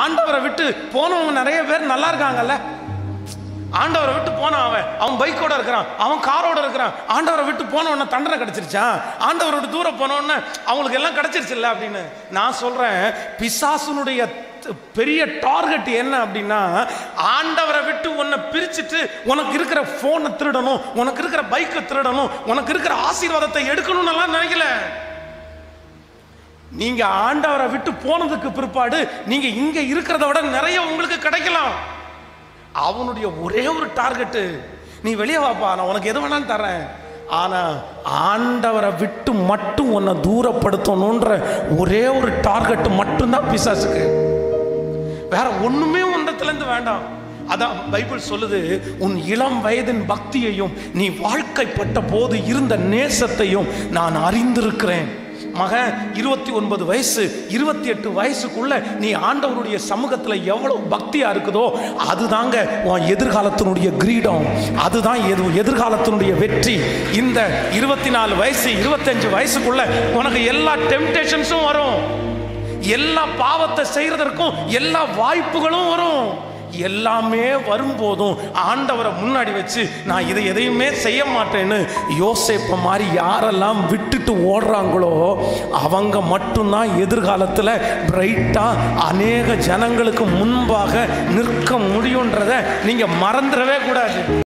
ஆண்டவரை விட்டு போனவங்க நிறைய பேர் நல்லா இருக்காங்கல்ல ஆண்டவரை விட்டு போனான் அவன் அவன் பைக்கோட இருக்கிறான் அவன் காரோட இருக்கிறான் ஆண்டவரை விட்டு போனவன தண்டனை கிடைச்சிருச்சான் ஆண்டவரை விட்டு தூரம் போனவொடனே அவங்களுக்கு எல்லாம் கிடைச்சிருச்சுல்ல அப்படின்னு நான் சொல்றேன் பிசாசுனுடைய த- பெரிய டார்கெட் என்ன அப்படின்னா ஆண்டவரை விட்டு உன்னை பிரிச்சுட்டு உனக்கு இருக்கிற போனை திருடணும் உனக்கு இருக்கிற பைக்கை திருடணும் உனக்கு இருக்கிற ஆசீர்வாதத்தை எடுக்கணும்னு எல்லாம் நினைக்கல நீங்க ஆண்டவரை விட்டு போனதுக்கு பிற்பாடு நீங்க இங்க இருக்கிறத விட நிறைய உங்களுக்கு கிடைக்கலாம் அவனுடைய ஒரே ஒரு டார்கெட்டு நீ வெளியே வாப்பா நான் உனக்கு எது வேணாலும் தரேன் ஆனா ஆண்டவரை விட்டு மட்டும் உன்னை தூரப்படுத்தணுன்ற ஒரே ஒரு டார்கெட் மட்டும்தான் பிசாசுக்கு வேற ஒண்ணுமே உண்டத்திலிருந்து வேண்டாம் அதான் பைபிள் சொல்லுது உன் இளம் வயதின் பக்தியையும் நீ வாழ்க்கைப்பட்ட போது இருந்த நேசத்தையும் நான் அறிந்திருக்கிறேன் மகன் இருபத்தி ஒன்பது வயசு இருபத்தி எட்டு வயசுக்குள்ள நீ ஆண்டவருடைய சமூகத்துல எவ்வளவு பக்தியா இருக்குதோ அதுதாங்க உன் எதிர்காலத்தினுடைய கிரீடம் அதுதான் எது எதிர்காலத்தினுடைய வெற்றி இந்த இருபத்தி நாலு வயசு இருபத்தஞ்சு வயசுக்குள்ள உனக்கு எல்லா டெம்டேஷன்ஸும் வரும் எல்லா பாவத்தை செய்யறதற்கும் எல்லா வாய்ப்புகளும் வரும் எல்லாமே வரும்போதும் ஆண்டவரை முன்னாடி வச்சு நான் இதை எதையுமே செய்ய மாட்டேன்னு யோசேப்ப மாதிரி யாரெல்லாம் விட்டுட்டு ஓடுறாங்களோ அவங்க மட்டும்தான் எதிர்காலத்தில் பிரைட்டாக அநேக ஜனங்களுக்கு முன்பாக நிற்க முடியுன்றதை நீங்கள் மறந்துடவே கூடாது